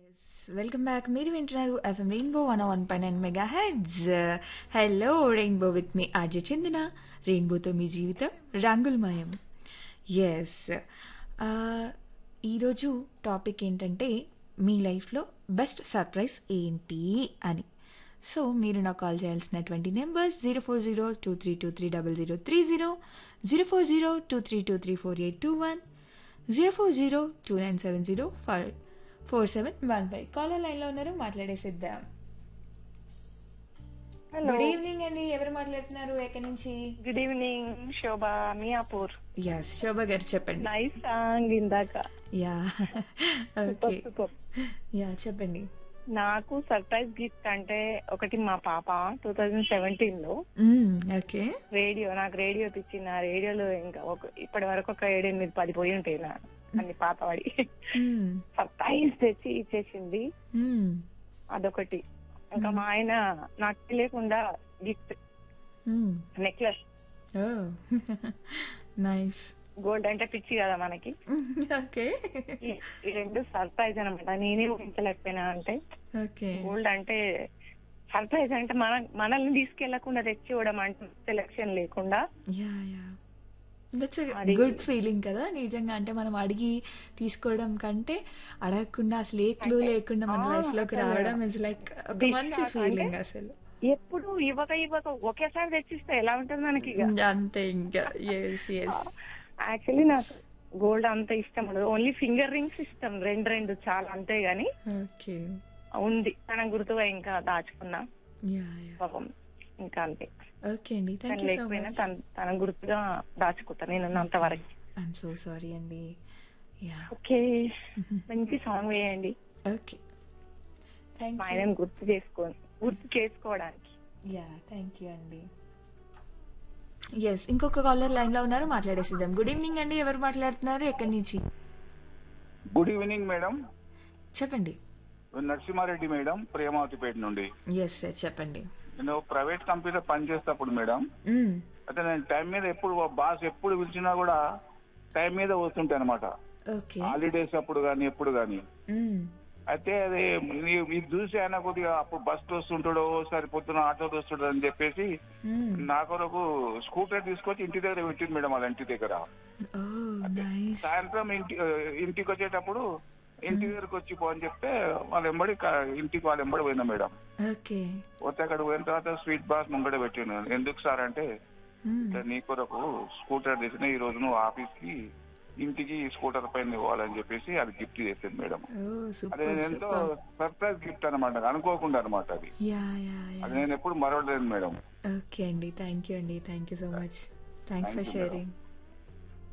Yes welcome back మీరు వింటున్నారు FM rainbow one one పై nine mega hits hello rainbow with me RJ చెందిన రెయిన్బోతో మీ జీవితం రంగులమయం ఎస్ ఈరోజు టాపిక్ ఏంటంటే మీ లైఫ్లో బెస్ట్ సర్ప్రైజ్ ఏంటి అని సో మీరు నాకు కాల్ చేయాల్సినటువంటి numbers zero four zero two three two three double zero three zero zero four zero two three two three four eight two one zero four zero two nine seven zero five four seven one five caller లైన్లో ఉన్నారు మాట్లాడేసిద్దాం hello good evening అండి ఎవరు మాట్లాడుతున్నారు ఎక్కడి నుంచి good evening Shobha Miyapur yes Shobha గారు చెప్పండి nice song ఇందాక yeah okay super super yeah చెప్పండి నాకు సర్ప్రైజ్ గిఫ్ట్ అంటే ఒకటి మా పాప టూ థౌజండ్ సెవెంటీన్ లో ఓకే రేడియో నాకు రేడియో తెచ్చింది ఆ రేడియోలో ఇంకా ఒక ఇప్పటి వరకు ఒక ఏడెనిమిది పది పోయి ఉంటాయి నా అన్ని పాతవాడి సర్ప్రైజ్ తెచ్చి ఇచ్చేసింది అదొకటి ఇంకా మా ఆయన నాకు తెలియకుండా గిఫ్ట్ నెక్లెస్ నైస్ గోల్డ్ అంటే పిచ్చి కదా మనకి ఓకే ఈ ఈ రెండు సర్ప్రైజ్ అనమాట నేనే ఊహించలేకపోయినా అంటే ఓకే గోల్డ్ అంటే సర్ప్రైజ్ అంటే మన మనల్ని తీసుకెళ్లకుండా తెచ్చి ఇవ్వడం అంటే సెలెక్షన్ లేకుండా యా యా దట్స్ అది- గుడ్ ఫీలింగ్ కదా నిజంగా అంటే మనం అడిగి తీసుకోవడం కంటే అడగకుండా అసలు ఏ క్లూ లేకుండా మన ఆ, లైఫ్ లోకి అసలు రావడం ఇస్ లైక్ ఒక big మంచి shock ఫీలింగ్ అంటే- అసలు ఎప్పుడు ఇవ్వక ఇవ్వక ఒకేసారి తెచ్చిస్తే ఎలా ఉంటుంది మనకి ఇక అంతే ఇంకా ఎస్ ఎస్ యాక్చువల్లీ నాకు గోల్డ్ అంత ఇష్టం ఉండదు ఓన్లీ ఫింగర్ రింగ్స్ ఇష్టం రెండు రెండు చాలా అంతే గాని ఓకే ఉంది తన గుర్తుగా ఇంకా దాచుకున్నా యా యా పాపం ఇంకా అంతే ఓకే అండి తను థ్యాంక్ యూ సో లేకపోయినా మచ్ తన తన గుర్తుగా దాచుకుంటా నేను ఉన్నంత వరకు ఐఎమ్ సో సారీ అండి యా ఓకే మంచి సాంగ్ వేయండి ఓకే థ్యాంక్ మా యూ ఆయనను గుర్తు చేసుకో గుర్తు చేసుకోవడానికి యా థ్యాంక్ యూ అండి ఎస్ ఇంకొక కాలర్ లైన్ లో ఉన్నారు మాట్లాడేసిద్దాం గుడ్ ఈవినింగ్ అండి ఎవరు మాట్లాడుతున్నారు ఎక్కడి నుంచి గుడ్ ఈవినింగ్ మేడం చెప్పండి నరసింహారెడ్డి మేడం ప్రేమావతిపేట నుండి ఎస్ సార్ చెప్పండి నేను ప్రైవేట్ కంపెనీలో పనిచేసేటప్పుడు మేడం మ్మ్. అయితే నేను టైం మీద ఎప్పుడు బాస్ ఎప్పుడు పిలిచినా కూడా టైం మీద వస్తుంటాయి అనమాట ఓకే హాలిడేస్ అప్పుడు కానీ ఎప్పుడు కానీ మ్మ్. అయితే అది నీ- ఇది చూసి ఆయన కొద్దిగా అప్పుడు బస్ వస్తుంటాడో సరి పొద్దున ఆటో వస్తుండో అని చెప్పేసి మ్మ్. నా కొరకు స్కూటర్ తీసుకొచ్చి ఇంటి దగ్గర పెట్టింది మేడం వాళ్ళ ఇంటి దగ్గర ఓ నైస్ సాయంత్రం ఇంటి ఇంటికి వచ్చేటప్పుడు ఇంటి దగ్గరకు వచ్చి పో అని చెప్తే వాళ్ళ ఎంబడి క- ఇంటికి వాళ్ళ ఎంబడి పోయినా మేడం ఓకే పోతే అక్కడ పోయిన తర్వాత స్వీట్ బాస్ ముంగడ పెట్టిండు ఎందుకు సార్ అంటే మ్మ్. ఇట్లా నీ కొరకు స్కూటర్ తెచ్చిన ఈ రోజు నువ్వు ఆఫీస్ కి ఇంటికి స్కూటర్ పైన ఇవ్వాలని చెప్పేసి అది గిఫ్ట్ చేసింది మేడం ఓ అది సూపర్ నేను ఎంతో సూపర్ సర్ప్రైజ్ గిఫ్ట్ అనమాట అనుకోకుండా అనమాట అది యా యా యా అది నేను ఎప్పుడు మరవలేదు మేడం ఓకే అండి థ్యాంక్ యూ అండి thank you so much thanks Thank for you, sharing